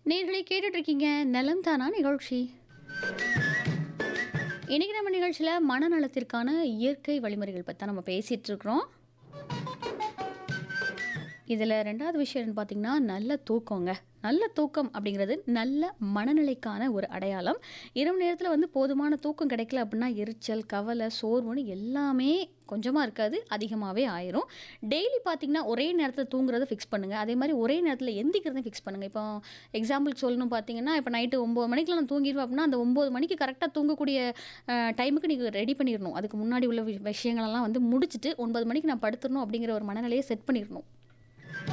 நேர்களை கேட்டுட்டு இருக்கீங்க நலம் தானா நிகழ்ச்சி இன்னைக்கு நம்ம நிகழ்ச்சியில் மனநலத்திற்கான இயற்கை வழிமுறைகள் பற்றி நம்ம பேசிகிட்டு இருக்கிறோம் இதில் ரெண்டாவது விஷயம் என்னன்னு பார்த்தீங்கன்னா நல்ல தூக்கங்க நல்ல தூக்கம் அப்படிங்கிறது நல்ல மனநிலைக்கான ஒரு அடையாளம் இரவு நேரத்தில் வந்து போதுமான தூக்கம் கிடைக்கல அப்படின்னா எரிச்சல் கவலை சோர்வுன்னு எல்லாமே கொஞ்சமாக இருக்காது அதிகமாகவே ஆயிரும் டெய்லி பார்த்தீங்கன்னா ஒரே நேரத்தில் தூங்குறத ஃபிக்ஸ் பண்ணுங்கள் அதே மாதிரி ஒரே நேரத்தில் எந்திக்கிறதை ஃபிக்ஸ் பண்ணுங்கள் இப்போ எக்ஸாம்பிளுக்கு சொல்லணும் பார்த்தீங்கன்னா இப்போ நைட்டு ஒம்பது மணிக்கெலாம் நான் தூங்கிடுவேன் அப்படின்னா அந்த ஒம்பது மணிக்கு கரெக்டாக தூங்கக்கூடிய டைமுக்கு நீங்கள் ரெடி பண்ணிடணும் அதுக்கு முன்னாடி உள்ள வி- விஷயங்களெல்லாம் வந்து முடிச்சுட்டு ஒன்பது மணிக்கு நான் படுத்துடணும் அப்படிங்கிற ஒரு மனநிலையை செட் பண்ணிடணும்